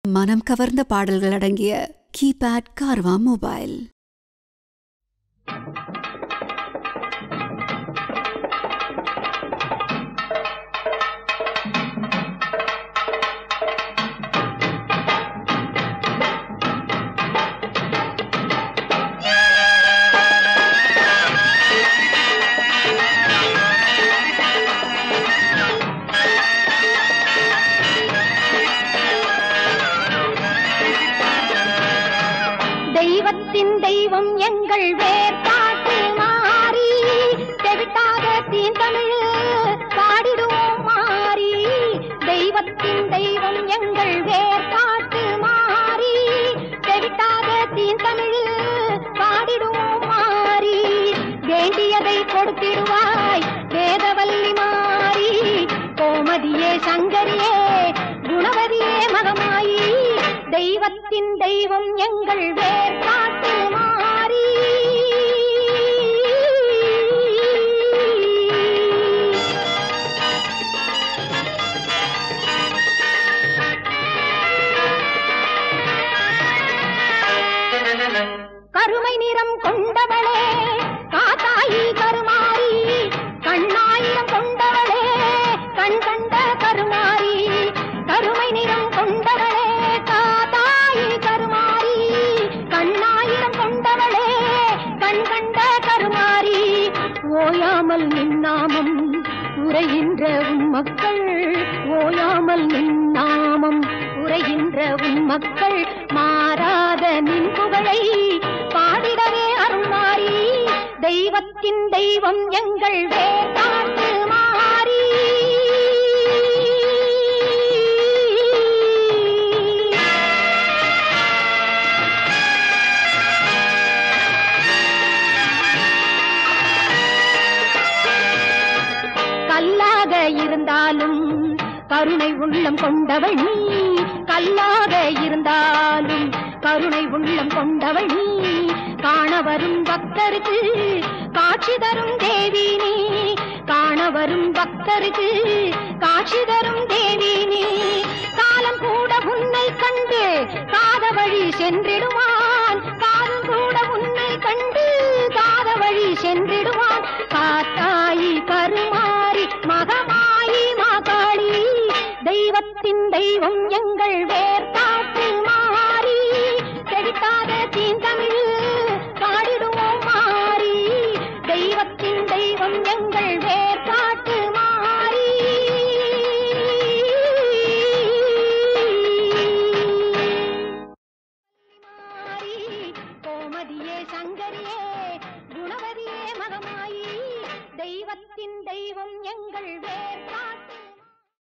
மனம் கவர்ந்த பாடல்கள் அடங்கிய கீபேட் கார்வா மொபைல் தெய்வத்தின் தெய்வம் எங்கள் வேர்பாட்டு மாறி தெவிட்டாத தீந்தமிழ் பாடிடுவோம் மாறி தெய்வத்தின் தெய்வம் எங்கள் வேர்பாட்டு மாறி தெவிட்டாத தீந்தமிழ் பாடிடுவோம் மாறி வேண்டியதை கொடுத்திடுவாய் வேதவல்லி மாறி கோமதியே சங்கரியே குணவதியே மகமாயி தெய்வத்தின் தெய்வம் எங்கள் வேர்பாட்டு மாறி கருமை நிறம் கொண்டவளே காத்தாயி கருமாரி கண்ணாயிரம் கொண்டவளே கண் கண்ட கருமாரி கருமை நிறம் கொண்டவளே காத்தாயி கருமாரி கண்ணாயிரம் கொண்டவளே கண் கண்ட கருமாரி ஓயாமல் நின்னாமம் உரைகின்ற உன் மக்கள் ஓயாமல் நின்னாமம் உரைகின்ற உன் மக்கள் மாறாத நின் புகழை பாடிடவே அருள்மாறி தெய்வத்தின் தெய்வம் எங்கள் வேட்டாட்டு மாறி கல்லாக இருந்தாலும் கருணை உள்ளம் கொண்டவள் நீ கல்லாக இருந்தாலும் கருணை உள்ளம் கொண்டவள் நீ காண வரும் பக்தருக்கு காட்சி தரும் தேவி நீ காண வரும் பக்தருக்கு காட்சி தரும் தேவி நீ காலம் கூட உன்னை கண்டு காத வழி சென்றிடுவான் காலம் கூட உன்னை கண்டு காத வழி சென்றிடுவான் காத்தாயி கருமாறி மகமாயி மாகாளி தெய்வத்தின் தெய்வம் எங்கள் வேர்காட்டு மாறி செழித்தாத தீந்தமிழ் பாடிடுவோம் மாறி தெய்வத்தின் தெய்வம் எங்கள் வேர்காட்டு மாறி மாறி கோமதியே சங்கரியே குணவதியே மகமாயி தெய்வத்தின் தெய்வம் எங்கள் வேர்காட்டு